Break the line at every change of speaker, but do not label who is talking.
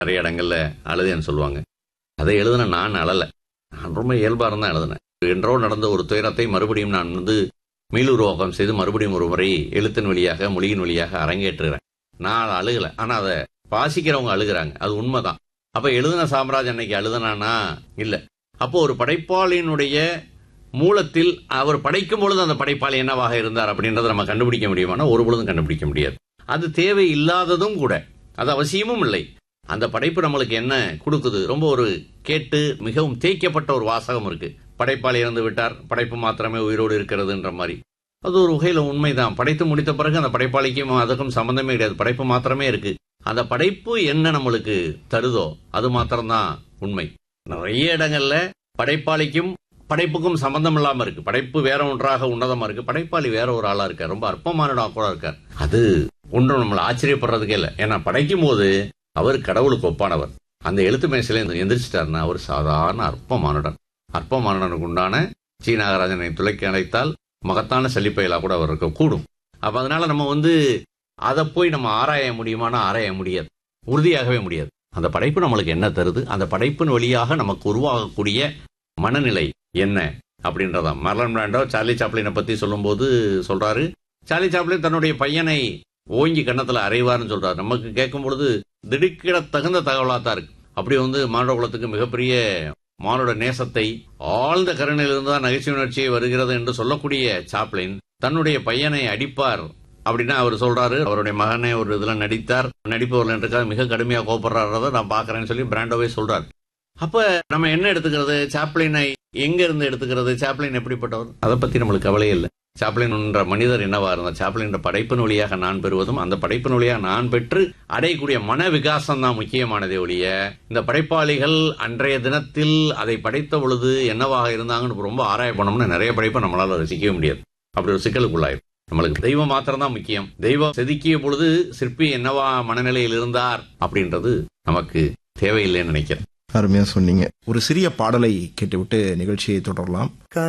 நிறைய இடங்கள்ல அழுதேன்னு சொல்லுவாங்க அதை எழுதின நான் அழல நான் ரொம்ப இயல்பா இருந்தா எழுதினேன் என்றோ நடந்த ஒரு துயரத்தை மறுபடியும் நான் வந்து மீளுருவாக்கம் செய்து மறுபடியும் ஒரு முறை எழுத்தின் வழியாக மொழியின் வழியாக அரங்கேற்றுகிறேன் நான் அழுகல ஆனா அதை வாசிக்கிறவங்க அழுகுறாங்க அது உண்மைதான் அப்ப எழுதின சாம்ராஜ் அன்னைக்கு அழுதுனானா இல்ல அப்போ ஒரு படைப்பாளியினுடைய மூலத்தில் அவர் படைக்கும் பொழுது அந்த படைப்பாளி என்னவாக இருந்தார் அப்படின்றத நம்ம கண்டுபிடிக்க முடியுமானா ஒரு பொழுதும் கண்டுபிடிக்க முடியாது அது தேவை இல்லாததும் கூட அது அவசியமும் இல்லை அந்த படைப்பு நம்மளுக்கு என்ன கொடுக்குது ரொம்ப ஒரு கேட்டு மிகவும் தேய்க்கப்பட்ட ஒரு வாசகம் இருக்கு படைப்பாளி இறந்து விட்டார் படைப்பு மாத்திரமே உயிரோடு இருக்கிறதுன்ற மாதிரி அது ஒரு வகையில உண்மைதான் படைத்து முடித்த பிறகு அந்த படைப்பாளிக்கும் அதுக்கும் சம்பந்தமே கிடையாது படைப்பு மாத்திரமே இருக்கு அந்த படைப்பு என்ன நம்மளுக்கு தருதோ அது மாத்திரம்தான் உண்மை நிறைய இடங்கள்ல படைப்பாளிக்கும் படைப்புக்கும் சம்பந்தம் இல்லாம இருக்கு படைப்பு வேற ஒன்றாக உன்னதமா இருக்கு படைப்பாளி வேற ஒரு ஆளா இருக்கார் ரொம்ப அற்பமானடா கூட இருக்கார் அது ஒன்றும் நம்மள ஆச்சரியப்படுறதுக்கே இல்லை ஏன்னா படைக்கும் போது அவர் கடவுளுக்கு ஒப்பானவர் அந்த எழுத்து மேசையில எந்திரிச்சிட்டாருன்னா அவர் சாதாரண அற்பமானுடன் அற்பமானுடனுக்கு உண்டான சி நாகராஜனை துளைக்கி அழைத்தால் மகத்தான செழிப்பயலா கூட அவர் இருக்க கூடும் அப்ப அதனால நம்ம வந்து அதை போய் நம்ம ஆராய முடியுமானா ஆராய முடியாது உறுதியாகவே முடியாது அந்த படைப்பு நம்மளுக்கு என்ன தருது அந்த படைப்பின் வழியாக நமக்கு உருவாகக்கூடிய மனநிலை என்ன அப்படின்றதான் மர்லன் பிராண்டோ சார்லி சாப்ளினை பத்தி சொல்லும்போது சொல்றாரு சார்லி சாப்ளின் தன்னுடைய பையனை ஓங்கி கன்னத்துல அறைவார்னு சொல்றாரு நமக்கு கேட்கும் பொழுது திடுக்கிட தகுந்த தகவலா தான் இருக்கு அப்படி வந்து மானுட குலத்துக்கு மிகப்பெரிய மானுட நேசத்தை ஆழ்ந்த கருணையிலிருந்து தான் நகைச்சுவை உணர்ச்சியை வருகிறது என்று சொல்லக்கூடிய சாப்ளின் தன்னுடைய பையனை அடிப்பார் அப்படின்னா அவர் சொல்றாரு அவருடைய மகனே ஒரு இதுல நடித்தார் நடிப்பவர்கள் என்றுக்காக மிக கடுமையா கோபப்படுறாரத நான் பாக்குறேன்னு சொல்லி பிராண்டோவே சொல்றாரு அப்ப நம்ம என்ன எடுத்துக்கிறது சாப்ளினை எங்க இருந்து எடுத்துக்கிறது சாப்ளின் எப்படிப்பட்டவர் அதை பத்தி நம்மளுக்கு கவலையே இல்லை சாப்ளின் என்ற மனிதர் என்னவா இருந்தார் சாப்ளின் என்ற படைப்பின் வழியாக நான் பெறுவதும் அந்த படைப்பின் வழியாக நான் பெற்று அடையக்கூடிய மன விகாசம் தான் முக்கியமானதே ஒழிய இந்த படைப்பாளிகள் அன்றைய தினத்தில் அதை படைத்த பொழுது என்னவாக இருந்தாங்கன்னு ரொம்ப ஆராய பண்ணோம்னா நிறைய படைப்பை நம்மளால ரசிக்கவே முடியாது அப்படி ஒரு சிக்கலுக்குள்ளாயிரும் நம்மளுக்கு தெய்வம் மாத்திரம் தான் முக்கியம் தெய்வம் செதுக்கிய பொழுது சிற்பி என்னவா மனநிலையில் இருந்தார் அப்படின்றது நமக்கு தேவையில்லைன்னு நினைக்கிறேன்
அருமையா சொன்னீங்க ஒரு சிறிய பாடலை கேட்டுவிட்டு நிகழ்ச்சியை தொடரலாம்